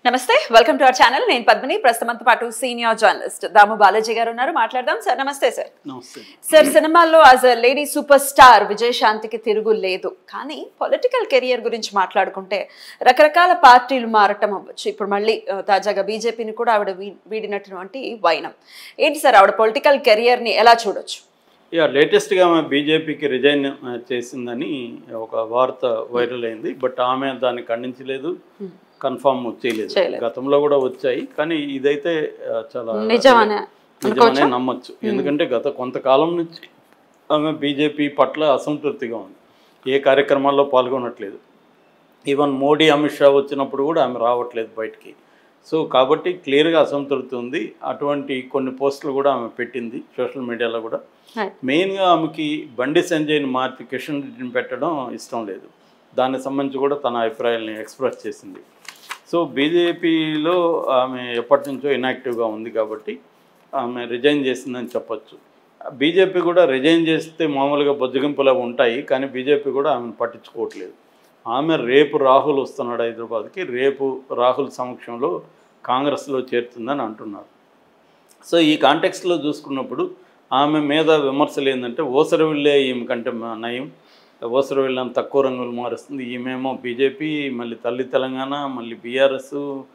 నమస్తే welcome to our channel నేను పద్మిని ప్రస్తుతంతో పాటు సీనియర్ జర్నలిస్ట్ దాము బాలాజీ గారు ఉన్నారు మాట్లాడదాం సార్ నమస్తే సార్ నమస్తే సార్ సినిమాల్లో as a lady super star విజయశాంతికి తిరుగు లేదు కానీ పొలిటికల్ కెరియర్ గురించి మాట్లాడుకుంటే రకరకాల పార్టీలు మారటం అవ్వచ్చు ఇప్పుడు మళ్ళీ ఆ, తాజాగా బీజేపీని కూడా ఆవిడ వీ- వీడినటువంటి వైనం ఏంటి సార్ ఆవిడ పొలిటికల్ కెరియర్ని ఎలా చూడొచ్చు ఇక లేటెస్ట్గా ఆమె బీజేపీకి రిజైన్ ఆ, చేసిందని ఒక వార్త వైరల్ అయింది బట్ ఆమె దాన్ని ఖండించలేదు కన్ఫామ్ చేయలేదు చేయలేదు. గతంలో కూడా వచ్చాయి కానీ ఇదైతే ఆ, చాలా నిజమనే నిజమనే నమ్మచ్చు ఎందుకంటే గత కొంతకాలం నుంచి ఆమె బీజేపీ పట్ల అసంతృప్తిగా ఉంది ఏ కార్యక్రమాల్లో పాల్గొనట్లేదు ఈవెన్ మోడీ అమిత్ షా వచ్చినప్పుడు కూడా ఆమె రావట్లేదు బయటికి సో కాబట్టి క్లియర్గా అసంతృప్తి ఉంది అటువంటి కొన్ని పోస్టులు కూడా ఆమె పెట్టింది సోషల్ మీడియాలో కూడా Right. మెయిన్గా ఆమెకి బండి సంజయ్ని మార్చి కిషన్ రెడ్డిని పెట్టడం ఇష్టం లేదు దానికి సంబంధించి కూడా తన అభిప్రాయాల్ని ఎక్స్ప్రెస్ చేసింది సో బీజేపీలో ఆమె ఎప్పటి నుంచో ఇనాక్టివ్గా ఉంది కాబట్టి ఆమె రిజైన్ చేసిందని చెప్పొచ్చు బీజేపీ కూడా రిజైన్ చేస్తే మామూలుగా బొజ్జగింపులా ఉంటాయి కానీ బీజేపీ కూడా ఆమెను పట్టించుకోవట్లేదు ఆమె రేపు రాహుల్ వస్తున్నాడు హైదరాబాద్కి రేపు రాహుల్ సమక్షంలో కాంగ్రెస్లో చేరుతుందని అంటున్నారు సో ఈ కాంటెక్స్లో చూసుకున్నప్పుడు ఆమె మీద విమర్శలు ఏంటంటే ఓసరవిల్లే ఈమె కంటే మ- నయం ఓసరవిల్లని తక్కువ రంగులు మారుస్తుంది ఈమెమో బీజేపీ మళ్ళీ తల్లి తెలంగాణ మళ్ళీ బీఆర్ఎస్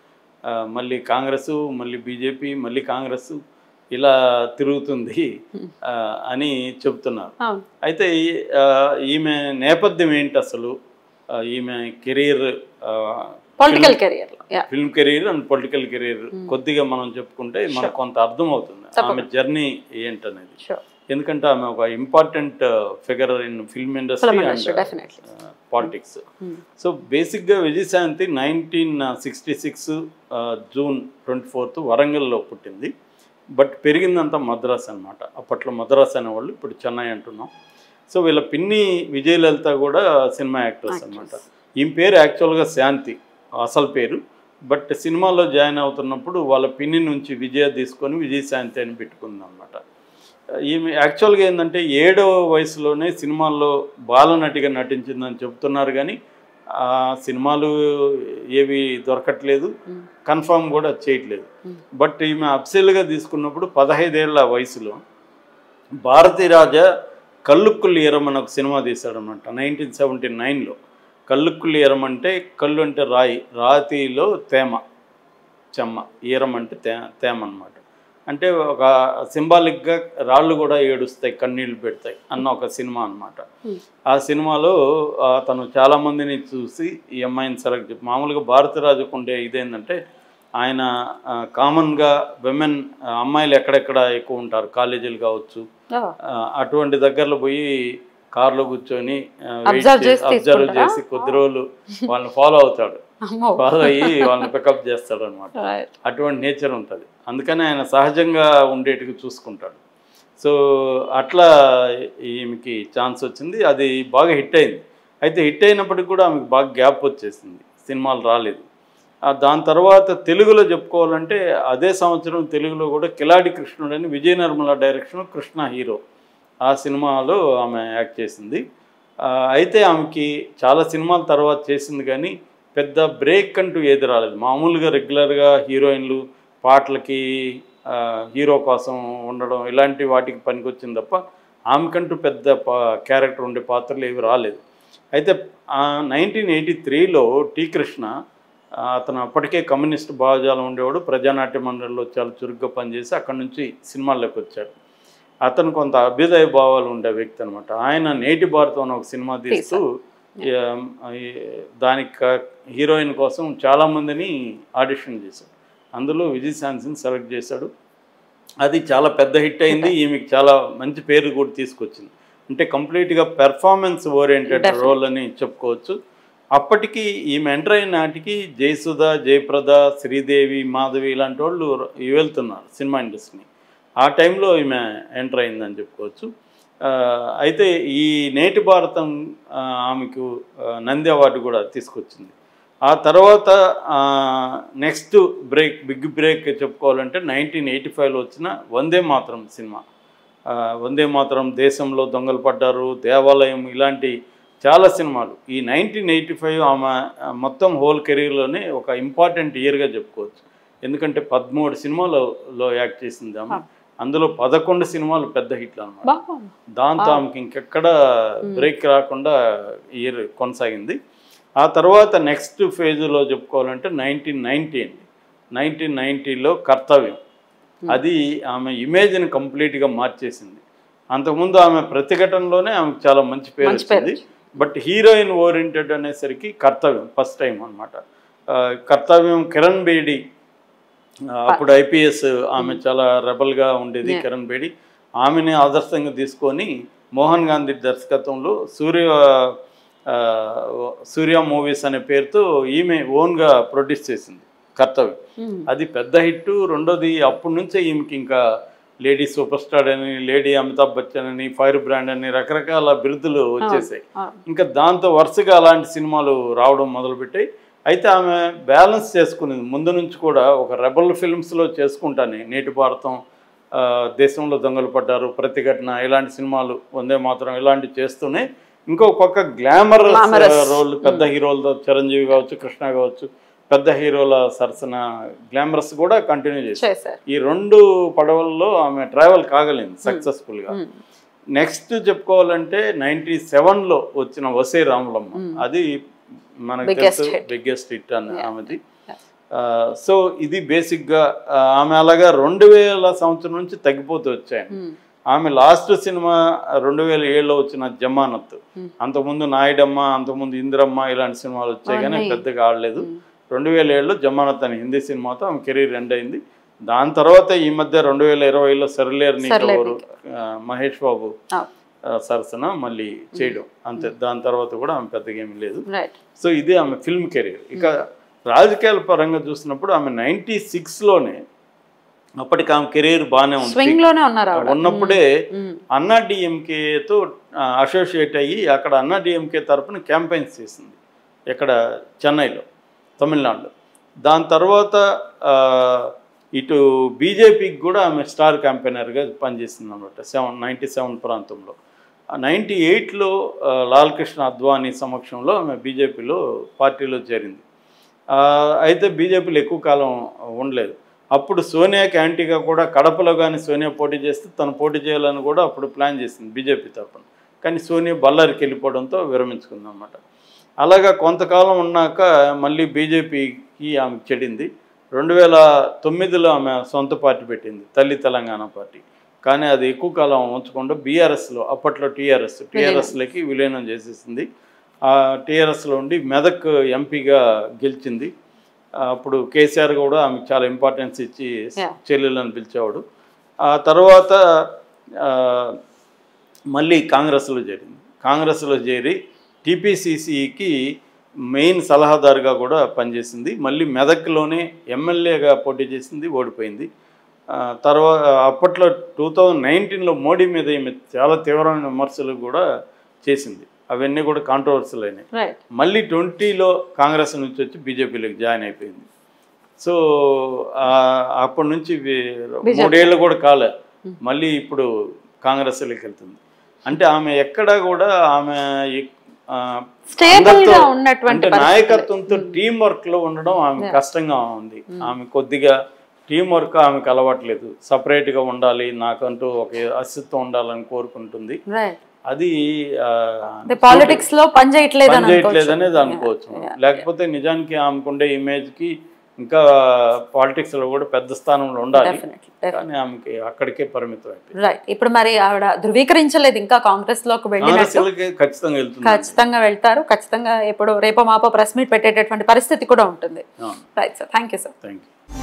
మళ్ళీ కాంగ్రెస్ మళ్ళీ బీజేపీ మళ్ళీ కాంగ్రెస్ ఇలా తిరుగుతుంది ఆ, అని చెబుతున్నారు అవును అయితే ఈ- ఆ, ఈమె నేపథ్యం ఏంటి అసలు ఆ, ఈమె career political career yeah film career and political career కొద్దిగా మనం చెప్పుకుంటే మనకు కొంత అర్థం అవుతుంది ఆమె జర్నీ ఏంటనేది షూర్ ఎందుకంటే ఆమె ఒక important figure in film industry and definitely politics so బేసిక్గా Vijayashanti nineteen sixty six June twenty fourth వరంగల్లో పుట్టింది బట్ పెరిగిందంతా మద్రాస్ అన్నమాట అప్పట్లో మద్రాస్ అనేవాళ్ళు ఇప్పుడు చెన్నై అంటున్నాం సో వీళ్ళ పిన్ని విజయలలిత కూడా సినిమా యాక్టర్స్ అన్నమాట ఈమె పేరు యాక్చువల్గా శాంతి అసలు పేరు బట్ సినిమాలో జాయిన్ అవుతున్నప్పుడు వాళ్ళ పిన్ని నుంచి విజయ తీసుకొని విజయశాంతి అని పెట్టుకుంది అనమాట ఈమె యాక్చువల్గా ఏంటంటే ఏడవ వయసులోనే సినిమాల్లో బాలనటిగా నటించిందని చెప్తున్నారు కానీ ఆ సినిమాలు ఏవి దొరకట్లేదు కన్ఫర్మ్ కూడా చేయట్లేదు బట్ ఈమె అప్సెల్గా తీసుకున్నప్పుడు పదహైదేళ్ల వయసులో భారతీ రాజా కల్లుక్కులు ఈరం అని ఒక సినిమా తీశాడనమాట నైన్టీన్ సెవెంటీ నైన్లో కల్లుక్కులు ఈరం అంటే కళ్ళు అంటే రాయి రాతిలో తేమ చెమ్మ ఈరం అంటే తే తేమ అనమాట అంటే ఒక సింబాలిక్గా రాళ్ళు కూడా ఏడుస్తాయి కన్నీళ్లు పెడతాయి అన్న ఒక సినిమా అన్నమాట ఆ సినిమాలో ఆ, తను చాలామందిని చూసి ఈ అమ్మాయిని సెలెక్ట్ చేసి మామూలుగా భారతరాజుకు ఉండే ఇదేంటంటే ఆయన ఆ, కామన్గా విమెన్ అమ్మాయిలు ఎక్కడెక్కడ ఎక్కువ ఉంటారు కాలేజీలు కావచ్చు ఆ, అటువంటి దగ్గరలో పోయి కార్లో కూర్చొని Observe చేసి అబ్జర్వ్ తీసుకుంటారా? చేసి కొద్ది రోజులు వాళ్ళని ఫాలో అవుతాడు అమ్మో ఫాలో అయ్యి వాళ్ళని పికప్ చేస్తాడు అనమాట రైట్ అటువంటి నేచర్ ఉంటుంది అందుకని ఆయన సహజంగా ఉండేట్టుగా చూసుకుంటాడు సో అట్లా ఈమెకి ఛాన్స్ వచ్చింది అది బాగా హిట్ అయింది అయితే హిట్ అయినప్పటికి కూడా ఆమెకు బాగా గ్యాప్ వచ్చేసింది సినిమాలు రాలేదు ఆ దాని తర్వాత తెలుగులో చెప్పుకోవాలంటే అదే సంవత్సరం తెలుగులో కూడా కిలాడి కృష్ణుడు అని విజయ నిర్మల డైరెక్షన్ కృష్ణ హీరో ఆ సినిమాలో ఆమె యాక్ట్ చేసింది ఆ, అయితే ఆమెకి చాలా సినిమాల తర్వాత చేసింది కానీ పెద్ద బ్రేక్ అంటూ ఏది రాలేదు మామూలుగా రెగ్యులర్గా హీరోయిన్లు పాటలకి ఆ, హీరో కోసం ఉండడం ఇలాంటి వాటికి పనికొచ్చింది తప్ప ఆమెకంటూ పెద్ద పా క్యారెక్టర్ ఉండే పాత్రలు ఏవి రాలేదు అయితే నైన్టీన్ ఎయిటీ త్రీలో టీ కృష్ణ ఆ, అతను అప్పటికే కమ్యూనిస్ట్ భావజాలం ఉండేవాడు ప్రజానాట్య మండలిలో చాలా చురుగ్గా పనిచేసి అక్కడి నుంచి సినిమాల్లోకి వచ్చాడు అతను కొంత అభ్యుదయ భావాలు ఉండే వ్యక్తి అనమాట ఆయన నేటి భారతం అనే ఒక సినిమా తీస్తూ ఈ, ఈ, దానికి క- హీరోయిన్ కోసం చాలామందిని ఆడిషన్ చేశాడు అందులో విజయశాంతిని సెలెక్ట్ చేశాడు అది చాలా పెద్ద హిట్ అయింది ఈమెకి చాలా మంచి పేరు కూడా తీసుకొచ్చింది అంటే కంప్లీట్గా పెర్ఫార్మెన్స్ ఓరియంటెడ్ రోల్ అని చెప్పుకోవచ్చు అప్పటికి ఈమె ఎంటర్ అయిన నాటికి జయసుధ జయప్రద శ్రీదేవి మాధవి ఇలాంటి వాళ్ళు వెళ్తున్నారు సినిమా ఇండస్ట్రీని ఆ టైంలో ఈమె ఎంటర్ అయిందని చెప్పుకోవచ్చు ఆ, అయితే ఈ నేటి భారతం ఆ, ఆమెకు ఆ, నంది అవార్డు కూడా తీసుకొచ్చింది ఆ తర్వాత నెక్స్ట్ బ్రేక్ బిగ్ బ్రేక్ చెప్పుకోవాలంటే నైన్టీన్ ఎయిటీ ఫైవ్లో వచ్చిన వందే మాతరం సినిమా ఆ, వందే మాతరం దేశంలో దొంగలు పడ్డారు దేవాలయం ఇలాంటి చాలా సినిమాలు ఈ నైన్టీన్ ఎయిటీ ఫైవ్ ఆమె ఆ, మొత్తం హోల్ కెరీర్లోనే ఒక ఇంపార్టెంట్ ఇయర్గా చెప్పుకోవచ్చు ఎందుకంటే పదమూడు సినిమాలలో యాక్ట్ చేసింది ఆమె అందులో పదకొండు సినిమాలు పెద్ద హిట్లు అనమాట బాబా దాంతో ఆమెకి ఇంకెక్కడ బ్రేక్ రాకుండా ఇయర్ కొనసాగింది ఆ తర్వాత నెక్స్ట్ ఫేజ్లో చెప్పుకోవాలంటే నైన్టీన్ నైన్టీ అండి నైన్టీన్ నైన్టీలో కర్తవ్యం అది ఆమె ఇమేజ్ని కంప్లీట్గా మార్చేసింది అంతకుముందు ఆమె ప్రతిఘటనలోనే ఆమెకు చాలా మంచి పేరు మంచి పేరు వచ్చింది బట్ హీరోయిన్ ఓరియంటెడ్ అనేసరికి కర్తవ్యం ఫస్ట్ టైం అనమాట కర్తవ్యం కిరణ్ బేడి ఆ, అప్పుడు ఐపీఎస్ ఆమె చాలా రెబల్గా ఉండేది Yeah. కిరణ్ బేడి ఆమెని ఆదర్శంగా తీసుకొని మోహన్ గాంధీ దర్శకత్వంలో సూర్య ఆ, సూర్య మూవీస్ అనే పేరుతో ఈమె ఓన్గా ప్రొడ్యూస్ చేసింది కర్తవ్యం ఉమ్. అది పెద్ద హిట్ రెండోది అప్పటి నుంచే ఈమెకి ఇంకా లేడీ సూపర్ స్టార్ అని లేడీ అమితాబ్ బచ్చన్ అని ఫైర్ బ్రాండ్ అని రకరకాల బిరుదులు వచ్చేసాయి ఆ, ఇంకా దాంతో వరుసగా అలాంటి సినిమాలు రావడం మొదలుపెట్టాయి అయితే ఆమె బ్యాలెన్స్ చేసుకునేది ముందు నుంచి కూడా ఒక రెబల్ ఫిల్మ్స్లో చేసుకుంటానే నేటి భారతం ఆ, దేశంలో దొంగలు పడ్డారు ప్రతిఘటన ఇలాంటి సినిమాలు వందే మాత్రం ఇలాంటివి చేస్తూనే ఇంకో పక్క గ్లామర్ Glamorous. రోల్ పెద్ద హీరోలతో చిరంజీవి కావచ్చు కృష్ణ కావచ్చు పెద్ద హీరోల సరసన గ్లామరస్ కూడా కంటిన్యూ చేశారు చేశారు ఈ రెండు పడవల్లో ఆమె ట్రావెల్ కాగలింది సక్సెస్ఫుల్గా ఉమ్. నెక్స్ట్ చెప్పుకోవాలంటే నైన్టీ సెవెన్లో వచ్చిన వసే రాములమ్మ అది మనకు Biggest తెలుసు hit. బిగ్గెస్ట్ హిట్ అని Yeah. ఆమెది సో ఇది బేసిక్గా ఆమె అలాగా రెండు వేల సంవత్సరం నుంచి తగ్గిపోతూ వచ్చాయి ఉమ్. ఆమె లాస్ట్ సినిమా రెండు వేల ఏడులో వచ్చిన జమానత్ Hmm. అంతకుముందు నాయుడమ్మ అంతకుముందు ఇందిరమ్మ ఇలాంటి సినిమాలు వచ్చాయి కానీ ఉన్నాయి. పెద్దగా ఆడలేదు రెండు వేల ఏడులో జమానత్ అని హిందీ సినిమాతో ఆమె కెరీర్ ఎండ్ అయింది దాని తర్వాత ఈ మధ్య రెండు వేల ఇరవైలో సర్లేరు నీకు సర్లేరు ఎవరు ఆ, మహేష్ బాబు ఆ, ఆ, సరసన మళ్ళీ చేయడం అంతే దాని తర్వాత కూడా ఆమె పెద్దగా ఏమీ లేదు రైట్ సో ఇది ఆమె ఫిల్మ్ కెరీర్ ఇక రాజకీయాల పరంగా చూసినప్పుడు ఆమె నైంటీ సిక్స్లోనే అప్పటికి ఆమె కెరీర్ బాగానే ఉంది స్వింగ్ లోనే ఉన్నారు ఆవిడ ఉన్నప్పుడే ఉమ్. అన్నా డిఎంకేతో అసోసియేట్ అయ్యి అక్కడ అన్నా డిఎంకే తరపున క్యాంపెయిన్స్ చేసింది ఇక్కడ చెన్నైలో తమిళనాడులో దాని తర్వాత ఆ, ఇటు బీజేపీకి కూడా ఆమె స్టార్ క్యాంపెయినర్గా పనిచేసింది అనమాట సెవెన్ నైంటీ సెవెన్ ప్రాంతంలో నైంటీ ఎయిట్లో లాల్ కృష్ణ అద్వానీ సమక్షంలో ఆమె బీజేపీలో పార్టీలో చేరింది ఆ, అయితే బీజేపీలో ఎక్కువ కాలం ఉండలేదు అప్పుడు సోనియాకి యాంటీగా కూడా కడపలో కానీ సోనియా పోటీ చేస్తే తను పోటీ చేయాలని కూడా అప్పుడు ప్లాన్ చేసింది బీజేపీ తరఫున కానీ సోనియా బళ్ళారికి వెళ్ళిపోవడంతో విరమించుకుంది అనమాట అలాగా కొంతకాలం ఉన్నాక మళ్ళీ బీజేపీకి ఆమె చెడింది రెండు వేల తొమ్మిదిలో ఆమె సొంత పార్టీ పెట్టింది తల్లి తెలంగాణ పార్టీ కానీ అది ఎక్కువ కాలం ఉంచకుండా బీఆర్ఎస్లో అప్పట్లో టీఆర్ఎస్ టీఆర్ఎస్లకి విలీనం చేసేసింది ఆ టీఆర్ఎస్లో ఉండి మెదక్ ఎంపీగా గెలిచింది ఆ, అప్పుడు కేసీఆర్ కూడా ఆమెకు చాలా ఇంపార్టెన్స్ ఇచ్చి Yeah. చెల్లెలని పిలిచేవాడు ఆ తర్వాత ఆ, మళ్ళీ కాంగ్రెస్లో చేరింది కాంగ్రెస్లో చేరి టీపీసీసీకి మెయిన్ సలహాదారుగా కూడా పనిచేసింది మళ్ళీ మెదక్లోనే ఎమ్మెల్యేగా పోటీ చేసింది ఓడిపోయింది తర్వాత అప్పట్లో టూ థౌజండ్ నైన్టీన్లో మోడీ మీద ఈమె చాలా తీవ్రమైన విమర్శలు కూడా చేసింది అవన్నీ కూడా కాంట్రవర్సీలు అయినాయి రైట్ మళ్ళీ ట్వంటీలో కాంగ్రెస్ నుంచి వచ్చి బీజేపీలోకి జాయిన్ అయిపోయింది సో ఆ, అప్పటి నుంచి వీ- BJP. మూడేళ్ళు కూడా కాలే మళ్ళీ ఇప్పుడు కాంగ్రెస్లోకి వెళ్తుంది అంటే ఆమె ఎక్కడా కూడా ఆమె ఎక్- ఆ, స్టేబుల్ అందరితో- గా ఉన్నటువంటి అంటే పరిస్థితులు. నాయకత్వంతో టీం వర్క్ లో ఉండడం ఆమె Yeah. కష్టంగా ఉంది ఆమె కొద్దిగా టీం వర్క్ ఆమెకు అలవాట్లేదు సపరేట్ గా ఉండాలి నాకంటూ ఒక అస్తిత్వం ఉండాలని కోరుకుంటుంది రైట్ అది ఆ, అంటే పాలిటిక్స్ లో పని చేయట్లేదు అని పనిచేయట్లేదు అనేది అనుకోవచ్చు. అనుకోవచ్చు Yeah, లేకపోతే నిజానికి ఆమెకుండే ఇమేజ్ కి ఇంకా పాలిటిక్స్ లో కూడా పెద్ద స్థానంలో ఉండాలి Definitely, definitely. కానీ ఆమెకి అక్కడికే పరిమితం అయిపోయింది రైట్ ఇప్పుడు మరి ఆవిడ ధృవీకరించలేదు ఇంకా కాంగ్రెస్ లోకి వెళ్ళినట్టు కాంగ్రెస్లకి ఖచ్చితంగా వెళ్తుంది ఖచ్చితంగా వెళ్తారు ఖచ్చితంగా ఎప్పుడు రేపో మాపో ప్రెస్ మీట్ పెట్టేటటువంటి పరిస్థితి కూడా ఉంటుంది అవును right sir thank you sir thank you